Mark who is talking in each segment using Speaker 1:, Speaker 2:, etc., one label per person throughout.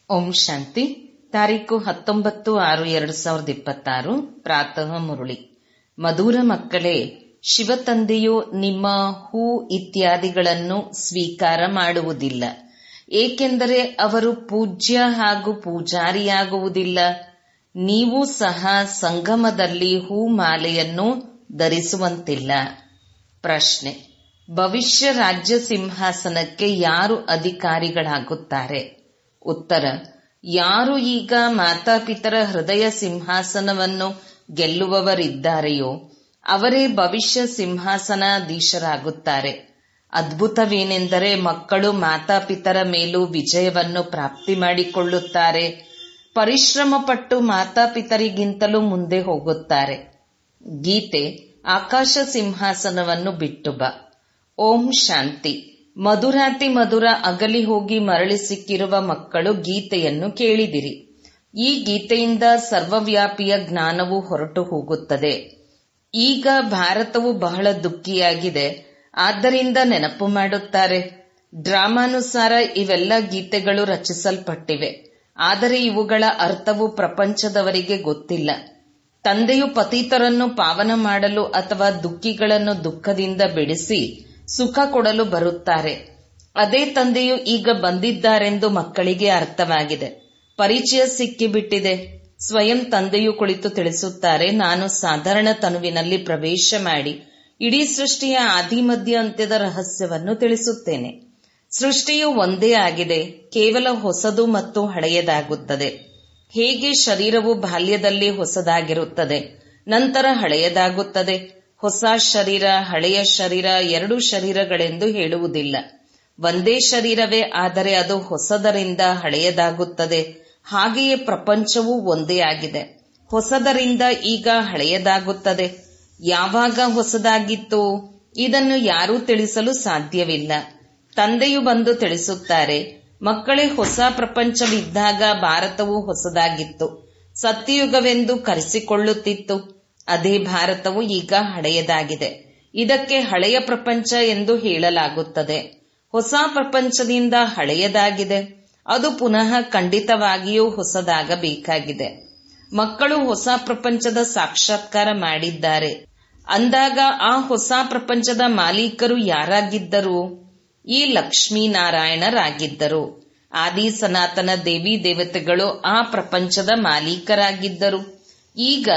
Speaker 1: ಓಂ ಶಾಂತಿ ತಾರೀಕು ಹತ್ತೊಂಬತ್ತು ಆರು ಎರಡು ಸಾವಿರದ ಇಪ್ಪತ್ತಾರು ಪ್ರಾತಃ ಮುರುಳಿ ಮಧುರ ಮಕ್ಕಳೇ ಶಿವತಂದೆಯು ನಿಮ್ಮ ಹೂ ಇತ್ಯಾದಿಗಳನ್ನು ಸ್ವೀಕಾರ ಮಾಡುವುದಿಲ್ಲ ಏಕೆಂದರೆ ಅವರು ಪೂಜ್ಯ ಹಾಗೂ ಪೂಜಾರಿಯಾಗುವುದಿಲ್ಲ ನೀವು ಸಹ ಸಂಗಮದಲ್ಲಿ ಹೂ ಮಾಲೆಯನ್ನು ಧರಿಸುವಂತಿಲ್ಲ ಪ್ರಶ್ನೆ ಭವಿಷ್ಯ ರಾಜ್ಯ ಸಿಂಹಾಸನಕ್ಕೆ ಯಾರು ಅಧಿಕಾರಿಗಳಾಗುತ್ತಾರೆ ಉತ್ತರ ಯಾರು ಈಗ ಮಾತಾಪಿತರ ಹೃದಯ ಸಿಂಹಾಸನವನ್ನು ಗೆಲ್ಲುವವರಿದ್ದಾರೆಯೋ ಅವರೇ ಭವಿಷ್ಯ ಸಿಂಹಾಸನಾಧೀಶರಾಗುತ್ತಾರೆ ಅದ್ಭುತವೇನೆಂದರೆ ಮಕ್ಕಳು ಮಾತಾಪಿತರ ಮೇಲೂ ವಿಜಯವನ್ನು ಪ್ರಾಪ್ತಿ ಮಾಡಿಕೊಳ್ಳುತ್ತಾರೆ ಪರಿಶ್ರಮ ಪಟ್ಟು ಮಾತಾಪಿತರಿಗಿಂತಲೂ ಮುಂದೆ ಹೋಗುತ್ತಾರೆ ಗೀತೆ ಆಕಾಶ ಸಿಂಹಾಸನವನ್ನು ಬಿಟ್ಟು ಬಾ ಓಂ ಶಾಂತಿ ಮಧುರಾತಿ ಮಧುರ ಅಗಲಿ ಹೋಗಿ ಮರಳಿ ಸಿಕ್ಕಿರುವ ಮಕ್ಕಳು ಗೀತೆಯನ್ನು ಕೇಳಿದಿರಿ ಈ ಗೀತೆಯಿಂದ ಸರ್ವವ್ಯಾಪಿಯ ಜ್ಞಾನವು ಹೊರಟು ಹೋಗುತ್ತದೆ ಈಗ ಭಾರತವು ಬಹಳ ದುಃಖಿಯಾಗಿದೆ ಆದ್ದರಿಂದ ನೆನಪು ಮಾಡುತ್ತಾರೆ ಡ್ರಾಮಾನುಸಾರ ಇವೆಲ್ಲ ಗೀತೆಗಳು ರಚಿಸಲ್ಪಟ್ಟಿವೆ ಆದರೆ ಇವುಗಳ ಅರ್ಥವು ಪ್ರಪಂಚದವರಿಗೆ ಗೊತ್ತಿಲ್ಲ ತಂದೆಯು ಪತೀತರನ್ನು ಪಾವನ ಮಾಡಲು ಅಥವಾ ದುಃಖಿಗಳನ್ನು ದುಃಖದಿಂದ ಬಿಡಿಸಿ ಸುಖ ಕೊಡಲು ಬರುತ್ತಾರೆ ಅದೇ ತಂದೆಯು ಈಗ ಬಂದಿದ್ದಾರೆಂದು ಮಕ್ಕಳಿಗೆ ಅರ್ಥವಾಗಿದೆ ಪರಿಚಯ ಸಿಕ್ಕಿಬಿಟ್ಟಿದೆ ಸ್ವಯಂ ತಂದೆಯು ಕುಳಿತು ತಿಳಿಸುತ್ತಾರೆ ನಾನು ಸಾಧಾರಣ ತನುವಿನಲ್ಲಿ ಪ್ರವೇಶ ಮಾಡಿ ಇಡೀ ಸೃಷ್ಟಿಯ ಆದಿಮಧ್ಯ ಅಂತ್ಯದ ರಹಸ್ಯವನ್ನು ತಿಳಿಸುತ್ತೇನೆ ಸೃಷ್ಟಿಯು ಒಂದೇ ಆಗಿದೆ ಕೇವಲ ಹೊಸದು ಮತ್ತು ಹಳೆಯದಾಗುತ್ತದೆ ಹೇಗೆ ಶರೀರವು ಬಾಲ್ಯದಲ್ಲಿ ಹೊಸದಾಗಿರುತ್ತದೆ ನಂತರ ಹಳೆಯದಾಗುತ್ತದೆ ಹೊಸ ಶರೀರ ಹಳೆಯ ಶರೀರ ಎರಡು ಶರೀರಗಳೆಂದು ಹೇಳುವುದಿಲ್ಲ ಒಂದೇ ಶರೀರವೇ ಆದರೆ ಅದು ಹೊಸದರಿಂದ ಹಳೆಯದಾಗುತ್ತದೆ ಹಾಗೆಯೇ ಪ್ರಪಂಚವೂ ಒಂದೇ ಆಗಿದೆ ಹೊಸದರಿಂದ ಈಗ ಹಳೆಯದಾಗುತ್ತದೆ ಯಾವಾಗ ಹೊಸದಾಗಿತ್ತು ಇದನ್ನು ಯಾರೂ ತಿಳಿಸಲು ಸಾಧ್ಯವಿಲ್ಲ ತಂದೆಯು ಬಂದು ತಿಳಿಸುತ್ತಾರೆ ಮಕ್ಕಳೇ ಹೊಸ ಪ್ರಪಂಚವಿದ್ದಾಗ ಭಾರತವು ಹೊಸದಾಗಿತ್ತು ಸತ್ಯಯುಗವೆಂದು ಕರೆಸಿಕೊಳ್ಳುತ್ತಿತ್ತು ಅದೇ ಭಾರತವು ಈಗ ಹಳೆಯದಾಗಿದೆ ಇದಕ್ಕೆ ಹಳೆಯ ಪ್ರಪಂಚ ಎಂದು ಹೇಳಲಾಗುತ್ತದೆ ಹೊಸ ಪ್ರಪಂಚದಿಂದ ಹಳೆಯದಾಗಿದೆ ಅದು ಪುನಃ ಖಂಡಿತವಾಗಿಯೂ ಹೊಸದಾಗಬೇಕಾಗಿದೆ ಮಕ್ಕಳು ಹೊಸ ಪ್ರಪಂಚದ ಸಾಕ್ಷಾತ್ಕಾರ ಮಾಡಿದ್ದಾರೆ ಅಂದಾಗ ಆ ಹೊಸ ಪ್ರಪಂಚದ ಮಾಲೀಕರು ಯಾರಾಗಿದ್ದರು ಈ ಲಕ್ಷ್ಮೀನಾರಾಯಣರಾಗಿದ್ದರು ಆದಿ ಸನಾತನ ದೇವಿ ದೇವತೆಗಳು ಆ ಪ್ರಪಂಚದ ಮಾಲೀಕರಾಗಿದ್ದರು ಈಗ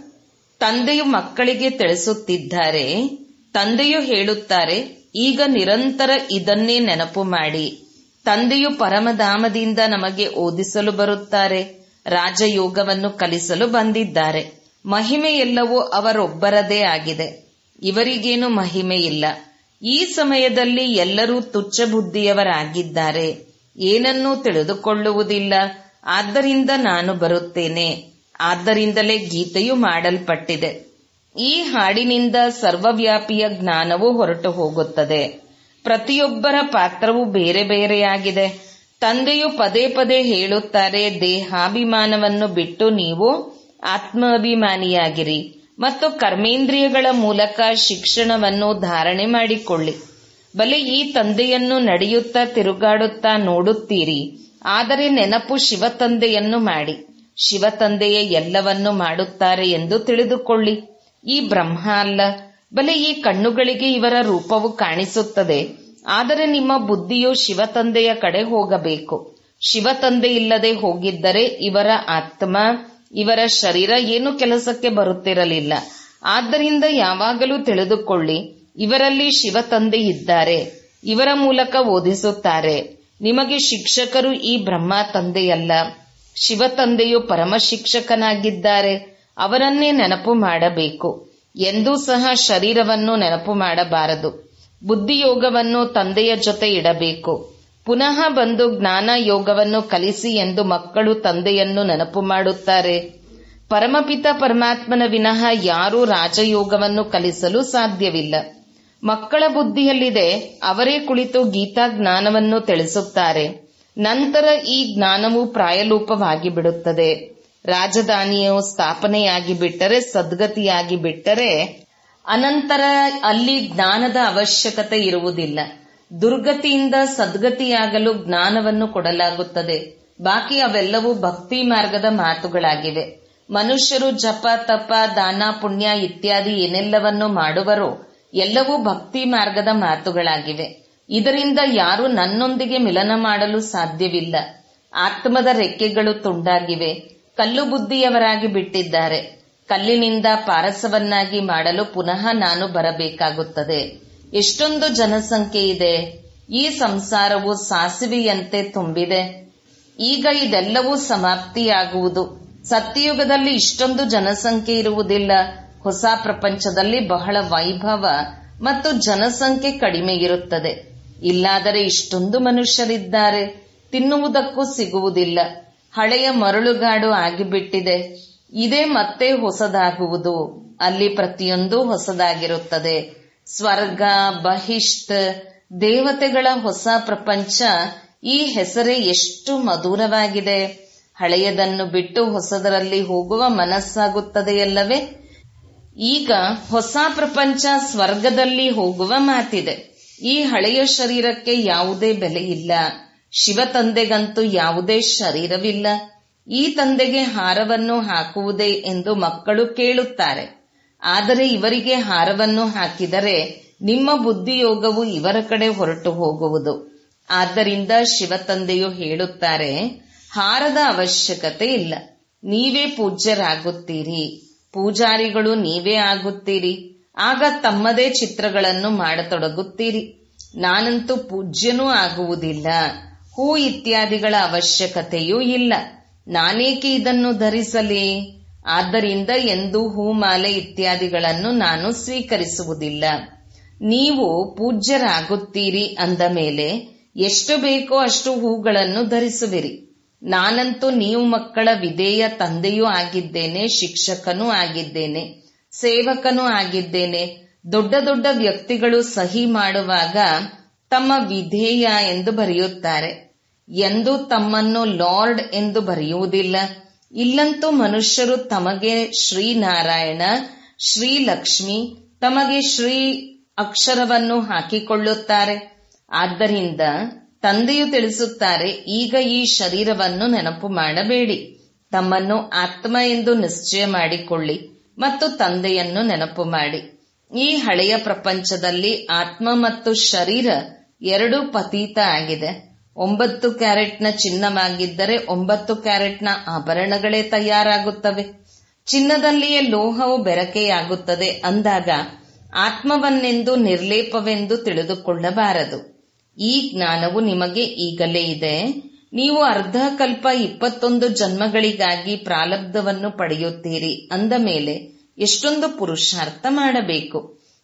Speaker 1: ತಂದೆಯು ಮಕ್ಕಳಿಗೆ ತಿಳಿಸುತ್ತಿದ್ದಾರೆ ತಂದೆಯು ಹೇಳುತ್ತಾರೆ ಈಗ ನಿರಂತರ ಇದನ್ನೇ ನೆನಪು ಮಾಡಿ ತಂದೆಯು ಪರಮಧಾಮದಿಂದ ನಮಗೆ ಓದಿಸಲು ಬರುತ್ತಾರೆ ರಾಜಯೋಗವನ್ನು ಕಲಿಸಲು ಬಂದಿದ್ದಾರೆ ಮಹಿಮೆ ಎಲ್ಲವೂ ಅವರೊಬ್ಬರದೇ ಆಗಿದೆ ಇವರಿಗೇನು ಮಹಿಮೆ ಇಲ್ಲ ಈ ಸಮಯದಲ್ಲಿ ಎಲ್ಲರೂ ತುಚ್ಛ ಬುದ್ಧಿಯವರಾಗಿದ್ದಾರೆ ಏನನ್ನೂ ತಿಳಿದುಕೊಳ್ಳುವುದಿಲ್ಲ ಆದ್ದರಿಂದ ನಾನು ಬರುತ್ತೇನೆ ಆದ್ದರಿಂದಲೇ ಗೀತೆಯು ಮಾಡಲ್ಪಟ್ಟಿದೆ ಈ ಹಾಡಿನಿಂದ ಸರ್ವವ್ಯಾಪಿಯ ಜ್ಞಾನವು ಹೊರಟು ಹೋಗುತ್ತದೆ ಪ್ರತಿಯೊಬ್ಬರ ಪಾತ್ರವು ಬೇರೆ ಬೇರೆಯಾಗಿದೆ ತಂದೆಯು ಪದೇ ಪದೇ ಹೇಳುತ್ತಾರೆ ದೇಹಾಭಿಮಾನವನ್ನು ಬಿಟ್ಟು ನೀವು ಆತ್ಮಾಭಿಮಾನಿಯಾಗಿರಿ ಮತ್ತು ಕರ್ಮೇಂದ್ರಿಯಗಳ ಮೂಲಕ ಶಿಕ್ಷಣವನ್ನು ಧಾರಣೆ ಮಾಡಿಕೊಳ್ಳಿ ಬಲೆ ಈ ತಂದೆಯನ್ನು ನಡೆಯುತ್ತಾ ತಿರುಗಾಡುತ್ತಾ ನೋಡುತ್ತೀರಿ ಆದರೆ ನೆನಪು ಶಿವತಂದೆಯನ್ನು ಮಾಡಿ ಶಿವತಂದೆಯೇ ಎಲ್ಲವನ್ನು ಮಾಡುತ್ತಾರೆ ಎಂದು ತಿಳಿದುಕೊಳ್ಳಿ ಈ ಬ್ರಹ್ಮ ಅಲ್ಲ ಬಲೆ ಈ ಕಣ್ಣುಗಳಿಗೆ ಇವರ ರೂಪವು ಕಾಣಿಸುತ್ತದೆ ಆದರೆ ನಿಮ್ಮ ಬುದ್ಧಿಯು ಶಿವತಂದೆಯ ಕಡೆ ಹೋಗಬೇಕು ಶಿವತಂದೆ ಇಲ್ಲದೆ ಹೋಗಿದ್ದರೆ ಇವರ ಆತ್ಮ ಇವರ ಶರೀರ ಏನು ಕೆಲಸಕ್ಕೆ ಬರುತ್ತಿರಲಿಲ್ಲ ಆದ್ದರಿಂದ ಯಾವಾಗಲೂ ತಿಳಿದುಕೊಳ್ಳಿ ಇವರಲ್ಲಿ ಶಿವತಂದೆ ಇದ್ದಾರೆ ಇವರ ಮೂಲಕ ಓದಿಸುತ್ತಾರೆ ನಿಮಗೆ ಶಿಕ್ಷಕರು ಈ ಬ್ರಹ್ಮ ತಂದೆಯಲ್ಲ ಶಿವತಂದೆಯು ಪರಮ ಶಿಕ್ಷಕನಾಗಿದ್ದಾರೆ ಅವರನ್ನೇ ನೆನಪು ಮಾಡಬೇಕು ಎಂದೂ ಸಹ ಶರೀರವನ್ನು ನೆನಪು ಮಾಡಬಾರದು ಬುದ್ಧಿಯೋಗವನ್ನು ತಂದೆಯ ಜೊತೆ ಇಡಬೇಕು ಪುನಃ ಬಂದು ಜ್ಞಾನ ಯೋಗವನ್ನು ಕಲಿಸಿ ಎಂದು ಮಕ್ಕಳು ತಂದೆಯನ್ನು ನೆನಪು ಮಾಡುತ್ತಾರೆ ಪರಮಪಿತ ಪರಮಾತ್ಮನ ವಿನಃ ಯಾರೂ ರಾಜಯೋಗವನ್ನು ಕಲಿಸಲು ಸಾಧ್ಯವಿಲ್ಲ ಮಕ್ಕಳ ಬುದ್ಧಿಯಲ್ಲಿದೆ ಅವರೇ ಕುಳಿತು ಗೀತಾ ಜ್ಞಾನವನ್ನು ತಿಳಿಸುತ್ತಾರೆ ನಂತರ ಈ ಜ್ಞಾನವು ಪ್ರಾಯಲೂಪವಾಗಿ ಬಿಡುತ್ತದೆ ರಾಜಧಾನಿಯು ಸ್ಥಾಪನೆಯಾಗಿ ಬಿಟ್ಟರೆ ಸದ್ಗತಿಯಾಗಿ ಬಿಟ್ಟರೆ ಅನಂತರ ಅಲ್ಲಿ ಜ್ಞಾನದ ಅವಶ್ಯಕತೆ ಇರುವುದಿಲ್ಲ ದುರ್ಗತಿಯಿಂದ ಸದ್ಗತಿಯಾಗಲು ಜ್ಞಾನವನ್ನು ಕೊಡಲಾಗುತ್ತದೆ ಬಾಕಿ ಅವೆಲ್ಲವೂ ಭಕ್ತಿ ಮಾರ್ಗದ ಮಾತುಗಳಾಗಿವೆ ಮನುಷ್ಯರು ಜಪ ತಪ ದಾನ ಪುಣ್ಯ ಇತ್ಯಾದಿ ಏನೆಲ್ಲವನ್ನು ಮಾಡುವರೋ ಎಲ್ಲವೂ ಭಕ್ತಿ ಮಾರ್ಗದ ಮಾತುಗಳಾಗಿವೆ ಇದರಿಂದ ಯಾರು ನನ್ನೊಂದಿಗೆ ಮಿಲನ ಮಾಡಲು ಸಾಧ್ಯವಿಲ್ಲ ಆತ್ಮದ ರೆಕ್ಕೆಗಳು ತುಂಡಾಗಿವೆ ಕಲ್ಲು ಬುದ್ಧಿಯವರಾಗಿ ಬಿಟ್ಟಿದ್ದಾರೆ ಕಲ್ಲಿನಿಂದ ಪಾರಸವನ್ನಾಗಿ ಮಾಡಲು ಪುನಃ ನಾನು ಬರಬೇಕಾಗುತ್ತದೆ ಎಷ್ಟೊಂದು ಜನಸಂಖ್ಯೆ ಇದೆ ಈ ಸಂಸಾರವು ಸಾಸಿವೆಯಂತೆ ತುಂಬಿದೆ ಈಗ ಇದೆಲ್ಲವೂ ಸಮಾಪ್ತಿಯಾಗುವುದು ಸತ್ಯಯುಗದಲ್ಲಿ ಇಷ್ಟೊಂದು ಜನಸಂಖ್ಯೆ ಇರುವುದಿಲ್ಲ ಹೊಸ ಪ್ರಪಂಚದಲ್ಲಿ ಬಹಳ ವೈಭವ ಮತ್ತು ಜನಸಂಖ್ಯೆ ಕಡಿಮೆ ಇರುತ್ತದೆ ಇಲ್ಲಾದರೆ ಇಷ್ಟೊಂದು ಮನುಷ್ಯರಿದ್ದಾರೆ ತಿನ್ನುವುದಕ್ಕೂ ಸಿಗುವುದಿಲ್ಲ ಹಳೆಯ ಮರಳುಗಾಡು ಆಗಿಬಿಟ್ಟಿದೆ ಇದೇ ಮತ್ತೆ ಹೊಸದಾಗುವುದು ಅಲ್ಲಿ ಪ್ರತಿಯೊಂದು ಹೊಸದಾಗಿರುತ್ತದೆ ಸ್ವರ್ಗ ಬಹಿಷ್ತ್ ದೇವತೆಗಳ ಹೊಸ ಪ್ರಪಂಚ ಈ ಹೆಸರೇ ಎಷ್ಟು ಮಧುರವಾಗಿದೆ ಹಳೆಯದನ್ನು ಬಿಟ್ಟು ಹೊಸದರಲ್ಲಿ ಹೋಗುವ ಮನಸ್ಸಾಗುತ್ತದೆಯಲ್ಲವೇ ಈಗ ಹೊಸ ಪ್ರಪಂಚ ಸ್ವರ್ಗದಲ್ಲಿ ಹೋಗುವ ಮಾತಿದೆ ಈ ಹಳೆಯ ಶರೀರಕ್ಕೆ ಯಾವುದೇ ಬೆಲೆ ಇಲ್ಲ ಶಿವ ತಂದೆಗಂತೂ ಯಾವುದೇ ಶರೀರವಿಲ್ಲ ಈ ತಂದೆಗೆ ಹಾರವನ್ನು ಹಾಕುವುದೇ ಎಂದು ಮಕ್ಕಳು ಕೇಳುತ್ತಾರೆ ಆದರೆ ಇವರಿಗೆ ಹಾರವನ್ನು ಹಾಕಿದರೆ ನಿಮ್ಮ ಬುದ್ಧಿಯೋಗವು ಇವರ ಕಡೆ ಹೊರಟು ಹೋಗುವುದು ಆದ್ದರಿಂದ ಶಿವ ತಂದೆಯು ಹೇಳುತ್ತಾರೆ ಹಾರದ ಅವಶ್ಯಕತೆ ಇಲ್ಲ ನೀವೇ ಪೂಜ್ಯರಾಗುತ್ತೀರಿ ಪೂಜಾರಿಗಳು ನೀವೇ ಆಗುತ್ತೀರಿ ಆಗ ತಮ್ಮದೇ ಚಿತ್ರಗಳನ್ನು ಮಾಡತೊಡಗುತ್ತೀರಿ ನಾನಂತೂ ಪೂಜ್ಯನೂ ಆಗುವುದಿಲ್ಲ ಹೂ ಇತ್ಯಾದಿಗಳ ಅವಶ್ಯಕತೆಯೂ ಇಲ್ಲ ನಾನೇಕೆ ಇದನ್ನು ಧರಿಸಲಿ ಆದ್ದರಿಂದ ಎಂದು ಹೂಮಾಲೆ ಇತ್ಯಾದಿಗಳನ್ನು ನಾನು ಸ್ವೀಕರಿಸುವುದಿಲ್ಲ ನೀವು ಪೂಜ್ಯರಾಗುತ್ತೀರಿ ಅಂದ ಮೇಲೆ ಎಷ್ಟು ಬೇಕೋ ಅಷ್ಟು ಹೂಗಳನ್ನು ಧರಿಸುವಿರಿ ನಾನಂತೂ ನೀವು ಮಕ್ಕಳ ವಿಧೇಯ ತಂದೆಯೂ ಆಗಿದ್ದೇನೆ ಶಿಕ್ಷಕನೂ ಆಗಿದ್ದೇನೆ ಸೇವಕನೂ ಆಗಿದ್ದೇನೆ ದೊಡ್ಡ ದೊಡ್ಡ ವ್ಯಕ್ತಿಗಳು ಸಹಿ ಮಾಡುವಾಗ ತಮ್ಮ ವಿಧೇಯ ಎಂದು ಬರೆಯುತ್ತಾರೆ ಎಂದು ತಮ್ಮನ್ನು ಲಾರ್ಡ್ ಎಂದು ಬರೆಯುವುದಿಲ್ಲ ಇಲ್ಲಂತೂ ಮನುಷ್ಯರು ತಮಗೆ ಶ್ರೀನಾರಾಯಣ ಶ್ರೀಲಕ್ಷ್ಮಿ ತಮಗೆ ಶ್ರೀ ಅಕ್ಷರವನ್ನು ಹಾಕಿಕೊಳ್ಳುತ್ತಾರೆ ಆದ್ದರಿಂದ ತಂದೆಯು ತಿಳಿಸುತ್ತಾರೆ ಈಗ ಈ ಶರೀರವನ್ನು ನೆನಪು ಮಾಡಬೇಡಿ ತಮ್ಮನ್ನು ಆತ್ಮ ಎಂದು ನಿಶ್ಚಯ ಮಾಡಿಕೊಳ್ಳಿ ಮತ್ತು ತಂದೆಯನ್ನು ನೆನಪು ಮಾಡಿ ಈ ಹಳೆಯ ಪ್ರಪಂಚದಲ್ಲಿ ಆತ್ಮ ಮತ್ತು ಶರೀರ ಎರಡೂ ಪತೀತ ಆಗಿದೆ ಒಂಬತ್ತು ಕ್ಯಾರೆಟ್ನ ಚಿನ್ನವಾಗಿದ್ದರೆ ಒಂಬತ್ತು ಕ್ಯಾರೆಟ್ನ ಆಭರಣಗಳೇ ತಯಾರಾಗುತ್ತವೆ ಚಿನ್ನದಲ್ಲಿಯೇ ಲೋಹವು ಬೆರಕೆಯಾಗುತ್ತದೆ ಅಂದಾಗ ಆತ್ಮವನ್ನೆಂದು ನಿರ್ಲೇಪವೆಂದು ತಿಳಿದುಕೊಳ್ಳಬಾರದು ಈ ಜ್ಞಾನವು ನಿಮಗೆ ಈಗಲೇ ಇದೆ ನೀವು ಅರ್ಧ ಕಲ್ಪ ಇಪ್ಪತ್ತೊಂದು ಜನ್ಮಗಳಿಗಾಗಿ ಪ್ರಾಲಬ್ಧವನ್ನು ಪಡೆಯುತ್ತೀರಿ ಅಂದ ಮೇಲೆ ಎಷ್ಟೊಂದು ಪುರುಷಾರ್ಥ ಮಾಡಬೇಕು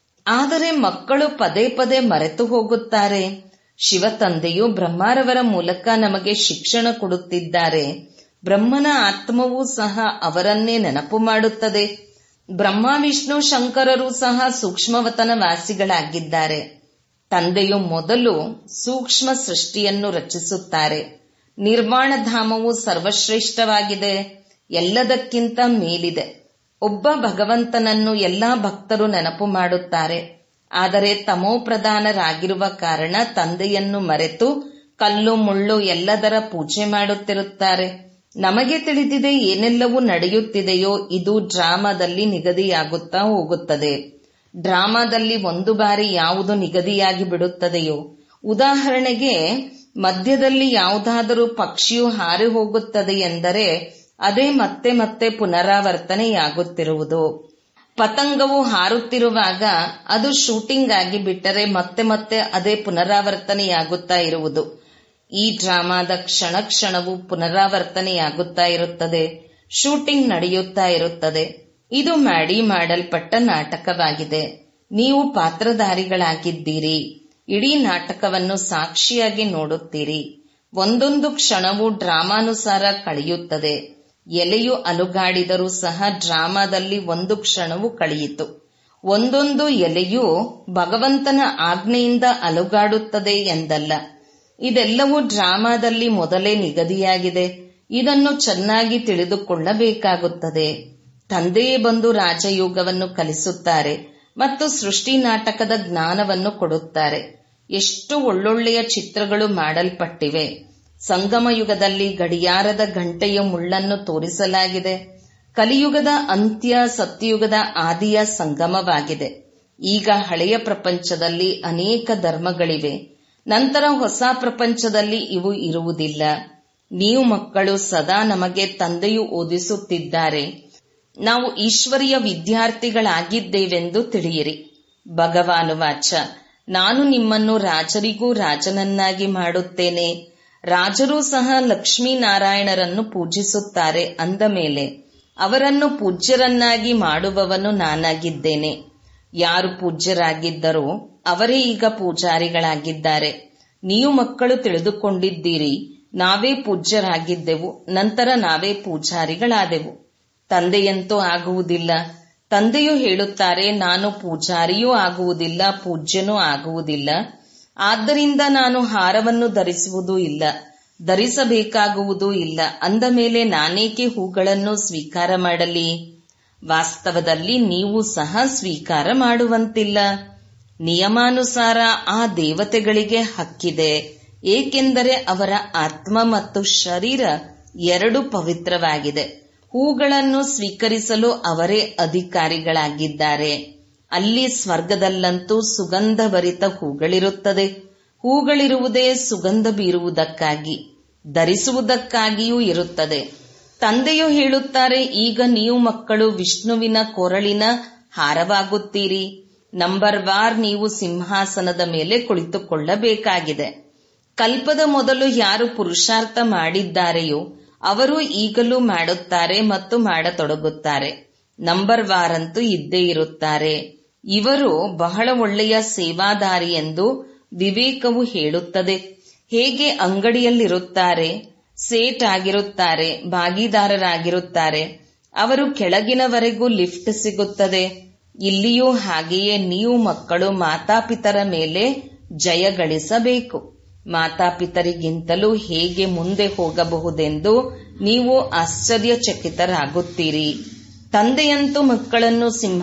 Speaker 1: ಆದರೆ ಮಕ್ಕಳು ಪದೇ ಪದೇ ಮರೆತು ಹೋಗುತ್ತಾರೆ ಶಿವ ತಂದೆಯು ಬ್ರಹ್ಮಾರವರ ಮೂಲಕ ನಮಗೆ ಶಿಕ್ಷಣ ಕೊಡುತ್ತಿದ್ದಾರೆ ಬ್ರಹ್ಮನ ಆತ್ಮವೂ ಸಹ ಅವರನ್ನೇ ನೆನಪು ಮಾಡುತ್ತದೆ ಬ್ರಹ್ಮ ವಿಷ್ಣು ಶಂಕರರು ಸಹ ಸೂಕ್ಷ್ಮವತನ ವಾಸಿಗಳಾಗಿದ್ದಾರೆ ತಂದೆಯು ಮೊದಲು ಸೂಕ್ಷ್ಮ ಸೃಷ್ಟಿಯನ್ನು ರಚಿಸುತ್ತಾರೆ ನಿರ್ವಾಣ ಧಾಮವು ಸರ್ವಶ್ರೇಷ್ಠವಾಗಿದೆ ಎಲ್ಲದಕ್ಕಿಂತ ಮೇಲಿದೆ ಒಬ್ಬ ಭಗವಂತನನ್ನು ಎಲ್ಲಾ ಭಕ್ತರು ನೆನಪು ಮಾಡುತ್ತಾರೆ ಆದರೆ ತಮೋಪ್ರಧಾನರಾಗಿರುವ ಕಾರಣ ತಂದೆಯನ್ನು ಮರೆತು ಕಲ್ಲು ಮುಳ್ಳು ಎಲ್ಲದರ ಪೂಜೆ ಮಾಡುತ್ತಿರುತ್ತಾರೆ ನಮಗೆ ತಿಳಿದಿದೆ ಏನೆಲ್ಲವೂ ನಡೆಯುತ್ತಿದೆಯೋ ಇದು ಡ್ರಾಮಾದಲ್ಲಿ ನಿಗದಿಯಾಗುತ್ತಾ ಹೋಗುತ್ತದೆ ಡ್ರಾಮಾದಲ್ಲಿ ಒಂದು ಬಾರಿ ಯಾವುದು ನಿಗದಿಯಾಗಿ ಬಿಡುತ್ತದೆಯೋ ಉದಾಹರಣೆಗೆ ಮಧ್ಯದಲ್ಲಿ ಯಾವುದಾದರೂ ಪಕ್ಷಿಯು ಹಾರಿ ಹೋಗುತ್ತದೆ ಎಂದರೆ ಅದೇ ಮತ್ತೆ ಮತ್ತೆ ಪುನರಾವರ್ತನೆಯಾಗುತ್ತಿರುವುದು ಪತಂಗವು ಹಾರುತ್ತಿರುವಾಗ ಅದು ಶೂಟಿಂಗ್ ಆಗಿ ಬಿಟ್ಟರೆ ಮತ್ತೆ ಮತ್ತೆ ಅದೇ ಪುನರಾವರ್ತನೆಯಾಗುತ್ತಾ ಇರುವುದು ಈ ಡ್ರಾಮಾದ ಕ್ಷಣ ಕ್ಷಣವು ಪುನರಾವರ್ತನೆಯಾಗುತ್ತಾ ಇರುತ್ತದೆ ಶೂಟಿಂಗ್ ನಡೆಯುತ್ತಾ ಇರುತ್ತದೆ ಇದು ಮಾಡಿ ಮಾಡಲ್ಪಟ್ಟ ನಾಟಕವಾಗಿದೆ ನೀವು ಪಾತ್ರಧಾರಿಗಳಾಗಿದ್ದೀರಿ ಇಡೀ ನಾಟಕವನ್ನು ಸಾಕ್ಷಿಯಾಗಿ ನೋಡುತ್ತೀರಿ ಒಂದೊಂದು ಕ್ಷಣವೂ ಡ್ರಾಮಾನುಸಾರ ಕಳೆಯುತ್ತದೆ ಎಲೆಯು ಅಲುಗಾಡಿದರೂ ಸಹ ಡ್ರಾಮಾದಲ್ಲಿ ಒಂದು ಕ್ಷಣವು ಕಳೆಯಿತು ಒಂದೊಂದು ಎಲೆಯೂ ಭಗವಂತನ ಆಜ್ಞೆಯಿಂದ ಅಲುಗಾಡುತ್ತದೆ ಎಂದಲ್ಲ ಇದೆಲ್ಲವೂ ಡ್ರಾಮಾದಲ್ಲಿ ಮೊದಲೇ ನಿಗದಿಯಾಗಿದೆ ಇದನ್ನು ಚೆನ್ನಾಗಿ ತಿಳಿದುಕೊಳ್ಳಬೇಕಾಗುತ್ತದೆ ತಂದೆಯೇ ಬಂದು ರಾಜಯೋಗವನ್ನು ಕಲಿಸುತ್ತಾರೆ ಮತ್ತು ಸೃಷ್ಟಿ ನಾಟಕದ ಜ್ಞಾನವನ್ನು ಕೊಡುತ್ತಾರೆ ಎಷ್ಟು ಒಳ್ಳೊಳ್ಳೆಯ ಚಿತ್ರಗಳು ಮಾಡಲ್ಪಟ್ಟಿವೆ ಸಂಗಮ ಯುಗದಲ್ಲಿ ಗಡಿಯಾರದ ಗಂಟೆಯ ಮುಳ್ಳನ್ನು ತೋರಿಸಲಾಗಿದೆ ಕಲಿಯುಗದ ಅಂತ್ಯ ಸತ್ಯಯುಗದ ಆದಿಯ ಸಂಗಮವಾಗಿದೆ ಈಗ ಹಳೆಯ ಪ್ರಪಂಚದಲ್ಲಿ ಅನೇಕ ಧರ್ಮಗಳಿವೆ ನಂತರ ಹೊಸ ಪ್ರಪಂಚದಲ್ಲಿ ಇವು ಇರುವುದಿಲ್ಲ ನೀವು ಮಕ್ಕಳು ಸದಾ ನಮಗೆ ತಂದೆಯು ಓದಿಸುತ್ತಿದ್ದಾರೆ ನಾವು ಈಶ್ವರಿಯ ವಿದ್ಯಾರ್ಥಿಗಳಾಗಿದ್ದೇವೆಂದು ತಿಳಿಯಿರಿ ಭಗವಾನುವಾಚ ನಾನು ನಿಮ್ಮನ್ನು ರಾಜರಿಗೂ ರಾಜನನ್ನಾಗಿ ಮಾಡುತ್ತೇನೆ ರಾಜರೂ ಸಹ ಲಕ್ಷ್ಮೀನಾರಾಯಣರನ್ನು ಪೂಜಿಸುತ್ತಾರೆ ಅಂದ ಮೇಲೆ ಅವರನ್ನು ಪೂಜ್ಯರನ್ನಾಗಿ ಮಾಡುವವನು ನಾನಾಗಿದ್ದೇನೆ ಯಾರು ಪೂಜ್ಯರಾಗಿದ್ದರೋ ಅವರೇ ಈಗ ಪೂಜಾರಿಗಳಾಗಿದ್ದಾರೆ ನೀವು ಮಕ್ಕಳು ತಿಳಿದುಕೊಂಡಿದ್ದೀರಿ ನಾವೇ ಪೂಜ್ಯರಾಗಿದ್ದೆವು ನಂತರ ನಾವೇ ಪೂಜಾರಿಗಳಾದೆವು ತಂದೆಯಂತೂ ಆಗುವುದಿಲ್ಲ ತಂದೆಯು ಹೇಳುತ್ತಾರೆ ನಾನು ಪೂಜಾರಿಯೂ ಆಗುವುದಿಲ್ಲ ಪೂಜ್ಯನೂ ಆಗುವುದಿಲ್ಲ ಆದ್ದರಿಂದ ನಾನು ಹಾರವನ್ನು ಧರಿಸುವುದೂ ಇಲ್ಲ ಧರಿಸಬೇಕಾಗುವುದೂ ಇಲ್ಲ ಅಂದ ಮೇಲೆ ನಾನೇಕೆ ಹೂಗಳನ್ನು ಸ್ವೀಕಾರ ಮಾಡಲಿ ವಾಸ್ತವದಲ್ಲಿ ನೀವು ಸಹ ಸ್ವೀಕಾರ ಮಾಡುವಂತಿಲ್ಲ ನಿಯಮಾನುಸಾರ ಆ ದೇವತೆಗಳಿಗೆ ಹಕ್ಕಿದೆ ಏಕೆಂದರೆ ಅವರ ಆತ್ಮ ಮತ್ತು ಶರೀರ ಎರಡು ಪವಿತ್ರವಾಗಿದೆ ಹೂಗಳನ್ನು ಸ್ವೀಕರಿಸಲು ಅವರೇ ಅಧಿಕಾರಿಗಳಾಗಿದ್ದಾರೆ ಅಲ್ಲಿ ಸ್ವರ್ಗದಲ್ಲಂತೂ ಸುಗಂಧಭರಿತ ಹೂಗಳಿರುತ್ತದೆ ಹೂಗಳಿರುವುದೇ ಸುಗಂಧ ಬೀರುವುದಕ್ಕಾಗಿ ಧರಿಸುವುದಕ್ಕಾಗಿಯೂ ಇರುತ್ತದೆ ತಂದೆಯು ಹೇಳುತ್ತಾರೆ ಈಗ ನೀವು ಮಕ್ಕಳು ವಿಷ್ಣುವಿನ ಕೊರಳಿನ ಹಾರವಾಗುತ್ತೀರಿ ನಂಬರ್ ವಾರ್ ನೀವು ಸಿಂಹಾಸನದ ಮೇಲೆ ಕುಳಿತುಕೊಳ್ಳಬೇಕಾಗಿದೆ ಕಲ್ಪದ ಮೊದಲು ಯಾರು ಪುರುಷಾರ್ಥ ಮಾಡಿದ್ದಾರೆಯೋ ಅವರು ಈಗಲೂ ಮಾಡುತ್ತಾರೆ ಮತ್ತು ಮಾಡತೊಡಗುತ್ತಾರೆ ನಂಬರ್ ವಾರಂತೂ ಇದ್ದೇ ಇರುತ್ತಾರೆ ಇವರು ಬಹಳ ಒಳ್ಳೆಯ ಸೇವಾದಾರಿ ಎಂದು ವಿವೇಕವು ಹೇಳುತ್ತದೆ ಹೇಗೆ ಅಂಗಡಿಯಲ್ಲಿರುತ್ತಾರೆ ಸೇಟ್ ಆಗಿರುತ್ತಾರೆ ಭಾಗಿದಾರರಾಗಿರುತ್ತಾರೆ ಅವರು ಕೆಳಗಿನವರೆಗೂ ಲಿಫ್ಟ್ ಸಿಗುತ್ತದೆ ಇಲ್ಲಿಯೂ ಹಾಗೆಯೇ ನೀವು ಮಕ್ಕಳು ಮಾತಾಪಿತರ ಮೇಲೆ ಜಯ ಗಳಿಸಬೇಕು ಮಾತಾಪಿತರಿಗಿಂತಲೂ ಹೇಗೆ ಮುಂದೆ ಹೋಗಬಹುದೆಂದು ನೀವು ಆಶ್ಚರ್ಯಚಕಿತರಾಗುತ್ತೀರಿ ತಂದೆಯಂತೂ ಮಕ್ಕಳನ್ನು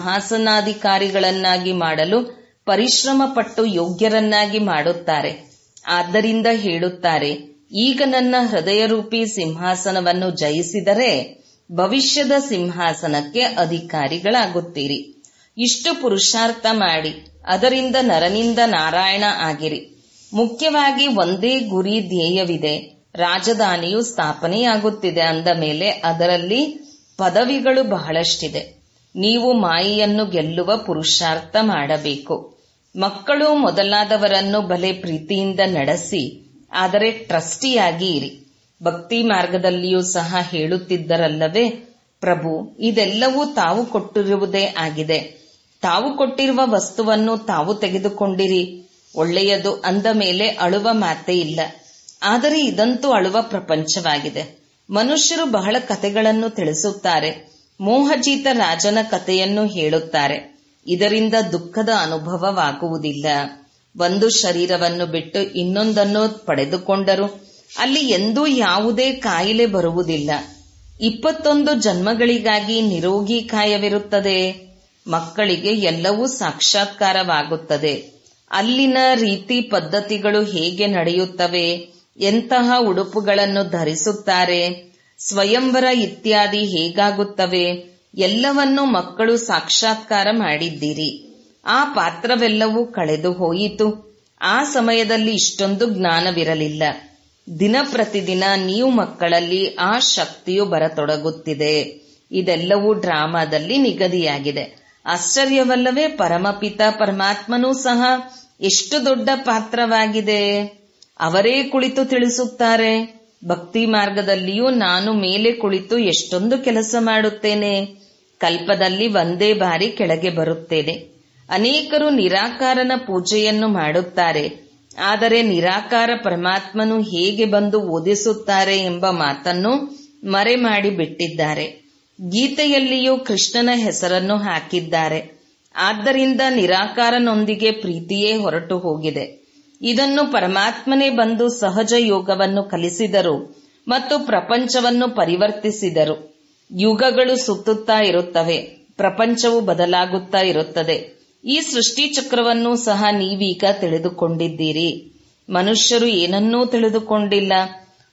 Speaker 1: ಸಿಂಹಾಸನಾಧಿಕಾರಿಗಳನ್ನಾಗಿ ಮಾಡಲು ಪರಿಶ್ರಮ ಪಟ್ಟು ಯೋಗ್ಯರನ್ನಾಗಿ ಮಾಡುತ್ತಾರೆ ಆದ್ದರಿಂದ ಹೇಳುತ್ತಾರೆ ಈಗ ನನ್ನ ಹೃದಯರೂಪಿ ಸಿಂಹಾಸನವನ್ನು ಜಯಿಸಿದರೆ ಭವಿಷ್ಯದ ಸಿಂಹಾಸನಕ್ಕೆ ಅಧಿಕಾರಿಗಳಾಗುತ್ತೀರಿ ಇಷ್ಟು ಪುರುಷಾರ್ಥ ಮಾಡಿ ಅದರಿಂದ ನರನಿಂದ ನಾರಾಯಣ ಆಗಿರಿ ಮುಖ್ಯವಾಗಿ ಒಂದೇ ಗುರಿ ಧ್ಯೇಯವಿದೆ ರಾಜಧಾನಿಯು ಸ್ಥಾಪನೆಯಾಗುತ್ತಿದೆ ಅಂದ ಮೇಲೆ ಅದರಲ್ಲಿ ಪದವಿಗಳು ಬಹಳಷ್ಟಿದೆ ನೀವು ಮಾಯೆಯನ್ನು ಗೆಲ್ಲುವ ಪುರುಷಾರ್ಥ ಮಾಡಬೇಕು ಮಕ್ಕಳು ಮೊದಲಾದವರನ್ನು ಬಲೆ ಪ್ರೀತಿಯಿಂದ ನಡೆಸಿ ಆದರೆ ಟ್ರಸ್ಟಿಯಾಗಿ ಇರಿ ಭಕ್ತಿ ಮಾರ್ಗದಲ್ಲಿಯೂ ಸಹ ಹೇಳುತ್ತಿದ್ದರಲ್ಲವೇ ಪ್ರಭು ಇದೆಲ್ಲವೂ ತಾವು ಕೊಟ್ಟಿರುವುದೇ ಆಗಿದೆ ತಾವು ಕೊಟ್ಟಿರುವ ವಸ್ತುವನ್ನು ತಾವು ತೆಗೆದುಕೊಂಡಿರಿ ಒಳ್ಳೆಯದು ಅಂದ ಮೇಲೆ ಅಳುವ ಮಾತೇ ಇಲ್ಲ ಆದರೆ ಇದಂತೂ ಅಳುವ ಪ್ರಪಂಚವಾಗಿದೆ ಮನುಷ್ಯರು ಬಹಳ ಕತೆಗಳನ್ನು ತಿಳಿಸುತ್ತಾರೆ ಮೋಹಜೀತ ರಾಜನ ಕಥೆಯನ್ನು ಹೇಳುತ್ತಾರೆ ಇದರಿಂದ ದುಃಖದ ಅನುಭವವಾಗುವುದಿಲ್ಲ ಒಂದು ಶರೀರವನ್ನು ಬಿಟ್ಟು ಇನ್ನೊಂದನ್ನು ಪಡೆದುಕೊಂಡರು ಅಲ್ಲಿ ಎಂದೂ ಯಾವುದೇ ಕಾಯಿಲೆ ಬರುವುದಿಲ್ಲ ಇಪ್ಪತ್ತೊಂದು ಜನ್ಮಗಳಿಗಾಗಿ ನಿರೋಗಿ ಕಾಯವಿರುತ್ತದೆ ಮಕ್ಕಳಿಗೆ ಎಲ್ಲವೂ ಸಾಕ್ಷಾತ್ಕಾರವಾಗುತ್ತದೆ ಅಲ್ಲಿನ ರೀತಿ ಪದ್ಧತಿಗಳು ಹೇಗೆ ನಡೆಯುತ್ತವೆ ಎಂತಹ ಉಡುಪುಗಳನ್ನು ಧರಿಸುತ್ತಾರೆ ಸ್ವಯಂವರ ಇತ್ಯಾದಿ ಹೇಗಾಗುತ್ತವೆ ಎಲ್ಲವನ್ನೂ ಮಕ್ಕಳು ಸಾಕ್ಷಾತ್ಕಾರ ಮಾಡಿದ್ದೀರಿ ಆ ಪಾತ್ರವೆಲ್ಲವೂ ಕಳೆದು ಹೋಯಿತು ಆ ಸಮಯದಲ್ಲಿ ಇಷ್ಟೊಂದು ಜ್ಞಾನವಿರಲಿಲ್ಲ ದಿನ ಪ್ರತಿದಿನ ನೀವು ಮಕ್ಕಳಲ್ಲಿ ಆ ಶಕ್ತಿಯು ಬರತೊಡಗುತ್ತಿದೆ ಇದೆಲ್ಲವೂ ಡ್ರಾಮಾದಲ್ಲಿ ನಿಗದಿಯಾಗಿದೆ ಆಶ್ಚರ್ಯವಲ್ಲವೇ ಪರಮಪಿತ ಪರಮಾತ್ಮನೂ ಸಹ ಎಷ್ಟು ದೊಡ್ಡ ಪಾತ್ರವಾಗಿದೆ ಅವರೇ ಕುಳಿತು ತಿಳಿಸುತ್ತಾರೆ ಭಕ್ತಿ ಮಾರ್ಗದಲ್ಲಿಯೂ ನಾನು ಮೇಲೆ ಕುಳಿತು ಎಷ್ಟೊಂದು ಕೆಲಸ ಮಾಡುತ್ತೇನೆ ಕಲ್ಪದಲ್ಲಿ ಒಂದೇ ಬಾರಿ ಕೆಳಗೆ ಬರುತ್ತೇನೆ ಅನೇಕರು ನಿರಾಕಾರನ ಪೂಜೆಯನ್ನು ಮಾಡುತ್ತಾರೆ ಆದರೆ ನಿರಾಕಾರ ಪರಮಾತ್ಮನು ಹೇಗೆ ಬಂದು ಓದಿಸುತ್ತಾರೆ ಎಂಬ ಮಾತನ್ನು ಮರೆ ಮಾಡಿ ಬಿಟ್ಟಿದ್ದಾರೆ ಗೀತೆಯಲ್ಲಿಯೂ ಕೃಷ್ಣನ ಹೆಸರನ್ನು ಹಾಕಿದ್ದಾರೆ ಆದ್ದರಿಂದ ನಿರಾಕಾರನೊಂದಿಗೆ ಪ್ರೀತಿಯೇ ಹೊರಟು ಹೋಗಿದೆ ಇದನ್ನು ಪರಮಾತ್ಮನೇ ಬಂದು ಸಹಜ ಯೋಗವನ್ನು ಕಲಿಸಿದರು ಮತ್ತು ಪ್ರಪಂಚವನ್ನು ಪರಿವರ್ತಿಸಿದರು ಯುಗಗಳು ಸುತ್ತುತ್ತಾ ಇರುತ್ತವೆ ಪ್ರಪಂಚವು ಬದಲಾಗುತ್ತಾ ಇರುತ್ತದೆ ಈ ಸೃಷ್ಟಿ ಚಕ್ರವನ್ನು ಸಹ ನೀವೀಗ ತಿಳಿದುಕೊಂಡಿದ್ದೀರಿ ಮನುಷ್ಯರು ಏನನ್ನೂ ತಿಳಿದುಕೊಂಡಿಲ್ಲ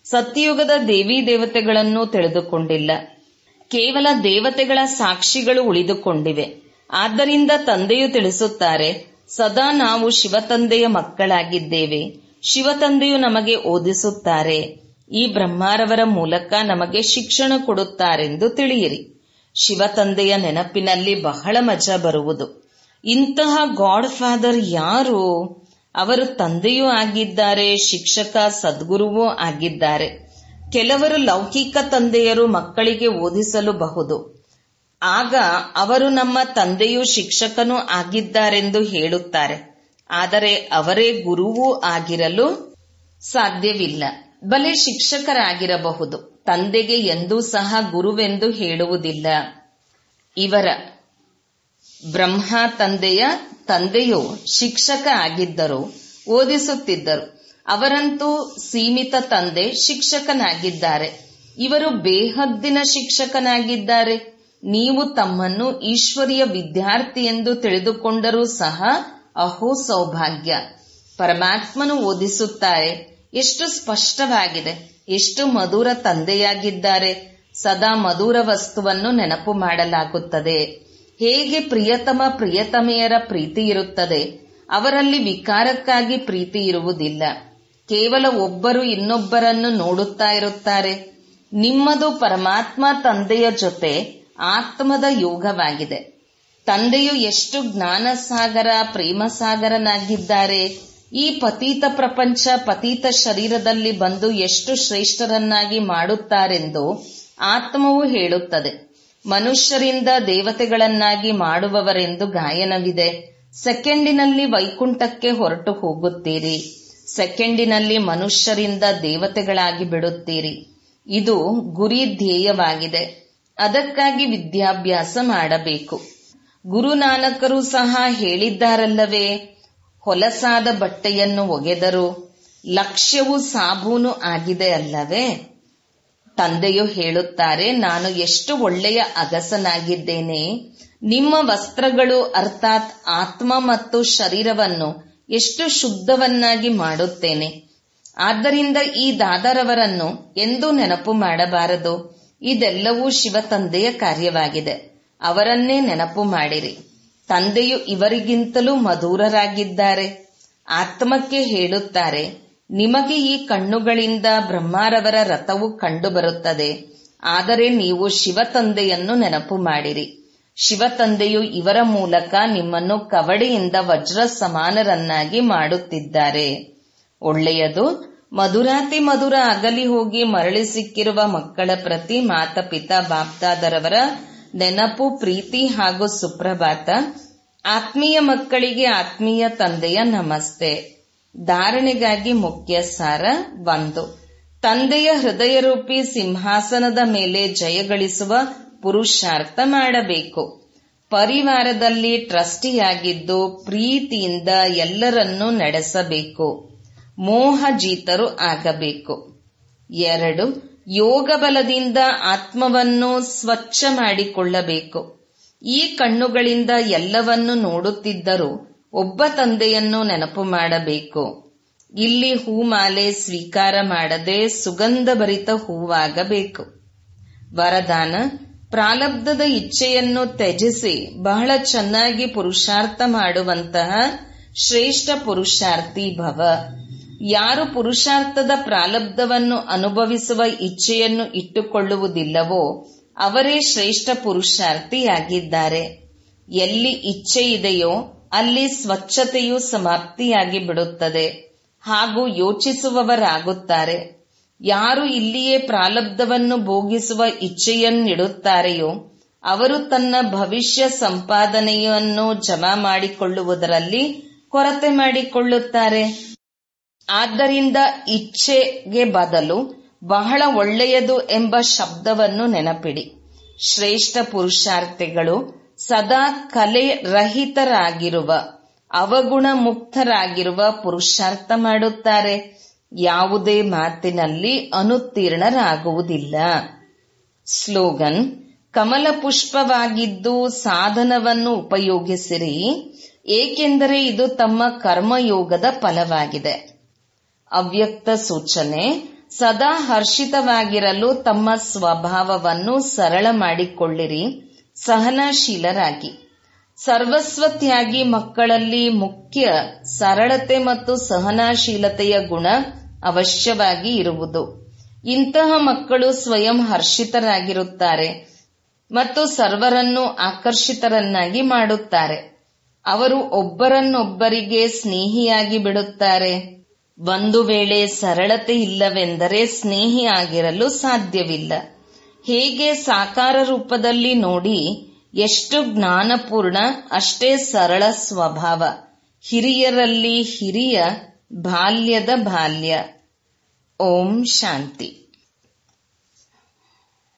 Speaker 1: ಸತ್ಯಯುಗದ ದೇವಿ ದೇವತೆಗಳನ್ನು ತಿಳಿದುಕೊಂಡಿಲ್ಲ ಕೇವಲ ದೇವತೆಗಳ ಸಾಕ್ಷಿಗಳು ಉಳಿದುಕೊಂಡಿವೆ ಆದ್ದರಿಂದ ತಂದೆಯು ತಿಳಿಸುತ್ತಾರೆ ಸದಾ ನಾವು ಶಿವತಂದೆಯ ಮಕ್ಕಳಾಗಿದ್ದೇವೆ ಶಿವತಂದೆಯು ನಮಗೆ ಓದಿಸುತ್ತಾರೆ ಈ ಬ್ರಹ್ಮಾರವರ ಮೂಲಕ ನಮಗೆ ಶಿಕ್ಷಣ ಕೊಡುತ್ತಾರೆಂದು ತಿಳಿಯಿರಿ ಶಿವತಂದೆಯ ನೆನಪಿನಲ್ಲಿ ಬಹಳ ಮಜಾ ಬರುವುದು ಇಂತಹ ಗಾಡ್ ಫಾದರ್ ಯಾರು ಅವರು ತಂದೆಯೂ ಆಗಿದ್ದಾರೆ ಶಿಕ್ಷಕ ಸದ್ಗುರುವೂ ಆಗಿದ್ದಾರೆ ಕೆಲವರು ಲೌಕಿಕ ತಂದೆಯರು ಮಕ್ಕಳಿಗೆ ಓದಿಸಲು ಬಹುದು ಆಗ ಅವರು ನಮ್ಮ ತಂದೆಯು ಶಿಕ್ಷಕನೂ ಆಗಿದ್ದಾರೆಂದು ಹೇಳುತ್ತಾರೆ ಆದರೆ ಅವರೇ ಗುರುವೂ ಆಗಿರಲು ಸಾಧ್ಯವಿಲ್ಲ ಬಲೆ ಶಿಕ್ಷಕರಾಗಿರಬಹುದು ತಂದೆಗೆ ಎಂದೂ ಸಹ ಗುರುವೆಂದು ಹೇಳುವುದಿಲ್ಲ ಇವರ ಬ್ರಹ್ಮ ತಂದೆಯ ತಂದೆಯು ಶಿಕ್ಷಕ ಆಗಿದ್ದರು ಓದಿಸುತ್ತಿದ್ದರು ಅವರಂತೂ ಸೀಮಿತ ತಂದೆ ಶಿಕ್ಷಕನಾಗಿದ್ದಾರೆ ಇವರು ಬೇಹದ್ದಿನ ಶಿಕ್ಷಕನಾಗಿದ್ದಾರೆ ನೀವು ತಮ್ಮನ್ನು ಈಶ್ವರಿಯ ವಿದ್ಯಾರ್ಥಿ ಎಂದು ತಿಳಿದುಕೊಂಡರೂ ಸಹ ಅಹೋ ಸೌಭಾಗ್ಯ ಪರಮಾತ್ಮನು ಓದಿಸುತ್ತಾರೆ ಎಷ್ಟು ಸ್ಪಷ್ಟವಾಗಿದೆ ಎಷ್ಟು ಮಧುರ ತಂದೆಯಾಗಿದ್ದಾರೆ ಸದಾ ಮಧುರ ವಸ್ತುವನ್ನು ನೆನಪು ಮಾಡಲಾಗುತ್ತದೆ ಹೇಗೆ ಪ್ರಿಯತಮ ಪ್ರಿಯತಮೆಯರ ಪ್ರೀತಿ ಇರುತ್ತದೆ ಅವರಲ್ಲಿ ವಿಕಾರಕ್ಕಾಗಿ ಪ್ರೀತಿ ಇರುವುದಿಲ್ಲ ಕೇವಲ ಒಬ್ಬರು ಇನ್ನೊಬ್ಬರನ್ನು ನೋಡುತ್ತಾ ಇರುತ್ತಾರೆ ನಿಮ್ಮದು ಪರಮಾತ್ಮ ತಂದೆಯ ಜೊತೆ ಆತ್ಮದ ಯೋಗವಾಗಿದೆ ತಂದೆಯು ಎಷ್ಟು ಜ್ಞಾನ ಸಾಗರ ಪ್ರೇಮ ಸಾಗರನಾಗಿದ್ದಾರೆ ಈ ಪತೀತ ಪ್ರಪಂಚ ಪತೀತ ಶರೀರದಲ್ಲಿ ಬಂದು ಎಷ್ಟು ಶ್ರೇಷ್ಠರನ್ನಾಗಿ ಮಾಡುತ್ತಾರೆಂದು ಆತ್ಮವು ಹೇಳುತ್ತದೆ ಮನುಷ್ಯರಿಂದ ದೇವತೆಗಳನ್ನಾಗಿ ಮಾಡುವವರೆಂದು ಗಾಯನವಿದೆ ಸೆಕೆಂಡಿನಲ್ಲಿ ವೈಕುಂಠಕ್ಕೆ ಹೊರಟು ಹೋಗುತ್ತೀರಿ ಸೆಕೆಂಡಿನಲ್ಲಿ ಮನುಷ್ಯರಿಂದ ದೇವತೆಗಳಾಗಿ ಬಿಡುತ್ತೀರಿ ಇದು ಗುರಿ ಧ್ಯೇಯವಾಗಿದೆ ಅದಕ್ಕಾಗಿ ವಿದ್ಯಾಭ್ಯಾಸ ಮಾಡಬೇಕು ಗುರುನಾನಕರು ಸಹ ಹೇಳಿದ್ದಾರಲ್ಲವೇ ಹೊಲಸಾದ ಬಟ್ಟೆಯನ್ನು ಒಗೆದರು ಲಕ್ಷ್ಯವು ಸಾಬೂನು ಆಗಿದೆ ಅಲ್ಲವೇ ತಂದೆಯು ಹೇಳುತ್ತಾರೆ ನಾನು ಎಷ್ಟು ಒಳ್ಳೆಯ ಅಗಸನಾಗಿದ್ದೇನೆ ನಿಮ್ಮ ವಸ್ತ್ರಗಳು ಅರ್ಥಾತ್ ಆತ್ಮ ಮತ್ತು ಶರೀರವನ್ನು ಎಷ್ಟು ಶುದ್ಧವನ್ನಾಗಿ ಮಾಡುತ್ತೇನೆ ಆದ್ದರಿಂದ ಈ ದಾದರವರನ್ನು ಎಂದೂ ನೆನಪು ಮಾಡಬಾರದು ಇದೆಲ್ಲವೂ ಶಿವ ತಂದೆಯ ಕಾರ್ಯವಾಗಿದೆ ಅವರನ್ನೇ ನೆನಪು ಮಾಡಿರಿ ತಂದೆಯು ಇವರಿಗಿಂತಲೂ ಮಧುರರಾಗಿದ್ದಾರೆ ಆತ್ಮಕ್ಕೆ ಹೇಳುತ್ತಾರೆ ನಿಮಗೆ ಈ ಕಣ್ಣುಗಳಿಂದ ಬ್ರಹ್ಮಾರವರ ರಥವು ಕಂಡುಬರುತ್ತದೆ ಆದರೆ ನೀವು ಶಿವ ತಂದೆಯನ್ನು ನೆನಪು ಮಾಡಿರಿ ಶಿವ ತಂದೆಯು ಇವರ ಮೂಲಕ ನಿಮ್ಮನ್ನು ಕವಡೆಯಿಂದ ವಜ್ರ ಸಮಾನರನ್ನಾಗಿ ಮಾಡುತ್ತಿದ್ದಾರೆ ಒಳ್ಳೆಯದು ಮಧುರಾತಿ ಮಧುರ ಅಗಲಿ ಹೋಗಿ ಮರಳಿ ಸಿಕ್ಕಿರುವ ಮಕ್ಕಳ ಪ್ರತಿ ಮಾತಪಿತಾ ಬಾಪ್ದಾದರವರ ನೆನಪು ಪ್ರೀತಿ ಹಾಗೂ ಸುಪ್ರಭಾತ ಆತ್ಮೀಯ ಮಕ್ಕಳಿಗೆ ಆತ್ಮೀಯ ತಂದೆಯ ನಮಸ್ತೆ ಧಾರಣೆಗಾಗಿ ಮುಖ್ಯ ಸಾರ ಒಂದು ತಂದೆಯ ಹೃದಯರೂಪಿ ಸಿಂಹಾಸನದ ಮೇಲೆ ಜಯಗಳಿಸುವ ಪುರುಷಾರ್ಥ ಮಾಡಬೇಕು ಪರಿವಾರದಲ್ಲಿ ಟ್ರಸ್ಟಿಯಾಗಿದ್ದು ಪ್ರೀತಿಯಿಂದ ಎಲ್ಲರನ್ನೂ ನಡೆಸಬೇಕು ಮೋಹಜೀತರು ಆಗಬೇಕು ಎರಡು ಯೋಗ ಬಲದಿಂದ ಆತ್ಮವನ್ನು ಸ್ವಚ್ಛ ಮಾಡಿಕೊಳ್ಳಬೇಕು ಈ ಕಣ್ಣುಗಳಿಂದ ಎಲ್ಲವನ್ನು ನೋಡುತ್ತಿದ್ದರೂ ಒಬ್ಬ ತಂದೆಯನ್ನು ನೆನಪು ಮಾಡಬೇಕು ಇಲ್ಲಿ ಹೂಮಾಲೆ ಸ್ವೀಕಾರ ಮಾಡದೆ ಸುಗಂಧಭರಿತ ಹೂವಾಗಬೇಕು ವರದಾನ ಪ್ರಾಲಬ್ಧದ ಇಚ್ಛೆಯನ್ನು ತ್ಯಜಿಸಿ ಬಹಳ ಚೆನ್ನಾಗಿ ಪುರುಷಾರ್ಥ ಮಾಡುವಂತಹ ಶ್ರೇಷ್ಠ ಪುರುಷಾರ್ಥಿ ಭವ ಯಾರು ಪುರುಷಾರ್ಥದ ಪ್ರಾಲಬ್ಧವನ್ನು ಅನುಭವಿಸುವ ಇಚ್ಛೆಯನ್ನು ಇಟ್ಟುಕೊಳ್ಳುವುದಿಲ್ಲವೋ ಅವರೇ ಶ್ರೇಷ್ಠ ಪುರುಷಾರ್ಥಿಯಾಗಿದ್ದಾರೆ ಎಲ್ಲಿ ಇಚ್ಛೆ ಇದೆಯೋ ಅಲ್ಲಿ ಸ್ವಚ್ಛತೆಯು ಸಮಾಪ್ತಿಯಾಗಿ ಬಿಡುತ್ತದೆ ಹಾಗೂ ಯೋಚಿಸುವವರಾಗುತ್ತಾರೆ ಯಾರು ಇಲ್ಲಿಯೇ ಪ್ರಾಲಬ್ಧವನ್ನು ಭೋಗಿಸುವ ಇಚ್ಛೆಯನ್ನಿಡುತ್ತಾರೆಯೋ ಅವರು ತನ್ನ ಭವಿಷ್ಯ ಸಂಪಾದನೆಯನ್ನು ಜಮಾ ಮಾಡಿಕೊಳ್ಳುವುದರಲ್ಲಿ ಕೊರತೆ ಮಾಡಿಕೊಳ್ಳುತ್ತಾರೆ ಆದ್ದರಿಂದ ಇಚ್ಛೆಗೆ ಬದಲು ಬಹಳ ಒಳ್ಳೆಯದು ಎಂಬ ಶಬ್ದವನ್ನು ನೆನಪಿಡಿ ಶ್ರೇಷ್ಠ ಪುರುಷಾರ್ಥಿಗಳು ಸದಾ ಕಲೆ ರಹಿತರಾಗಿರುವ ಅವಗುಣ ಮುಕ್ತರಾಗಿರುವ ಪುರುಷಾರ್ಥ ಮಾಡುತ್ತಾರೆ ಯಾವುದೇ ಮಾತಿನಲ್ಲಿ ಅನುತ್ತೀರ್ಣರಾಗುವುದಿಲ್ಲ ಸ್ಲೋಗನ್ ಕಮಲ ಪುಷ್ಪವಾಗಿದ್ದು ಸಾಧನವನ್ನು ಉಪಯೋಗಿಸಿರಿ ಏಕೆಂದರೆ ಇದು ತಮ್ಮ ಕರ್ಮಯೋಗದ ಫಲವಾಗಿದೆ ಅವ್ಯಕ್ತ ಸೂಚನೆ ಸದಾ ಹರ್ಷಿತವಾಗಿರಲು ತಮ್ಮ ಸ್ವಭಾವವನ್ನು ಸರಳ ಮಾಡಿಕೊಳ್ಳಿರಿ ಸಹನಶೀಲರಾಗಿ ಸರ್ವಸ್ವತ್ಯಾಗಿ ಮಕ್ಕಳಲ್ಲಿ ಮುಖ್ಯ ಸರಳತೆ ಮತ್ತು ಸಹನಶೀಲತೆಯ ಗುಣ ಅವಶ್ಯವಾಗಿ ಇರುವುದು ಇಂತಹ ಮಕ್ಕಳು ಸ್ವಯಂ ಹರ್ಷಿತರಾಗಿರುತ್ತಾರೆ ಮತ್ತು ಸರ್ವರನ್ನು ಆಕರ್ಷಿತರನ್ನಾಗಿ ಮಾಡುತ್ತಾರೆ ಅವರು ಒಬ್ಬರನ್ನೊಬ್ಬರಿಗೆ ಸ್ನೇಹಿಯಾಗಿ ಬಿಡುತ್ತಾರೆ ಒಂದು ವೇಳೆ ಸರಳತೆ ಇಲ್ಲವೆಂದರೆ ಸ್ನೇಹಿಯಾಗಿರಲು ಸಾಧ್ಯವಿಲ್ಲ ಹೇಗೆ ಸಾಕಾರ ರೂಪದಲ್ಲಿ ನೋಡಿ ಎಷ್ಟು ಜ್ಞಾನಪೂರ್ಣ ಅಷ್ಟೇ ಸರಳ ಸ್ವಭಾವ ಹಿರಿಯರಲ್ಲಿ ಹಿರಿಯ ಬಾಲ್ಯದ ಬಾಲ್ಯ ಓಂ ಶಾಂತಿ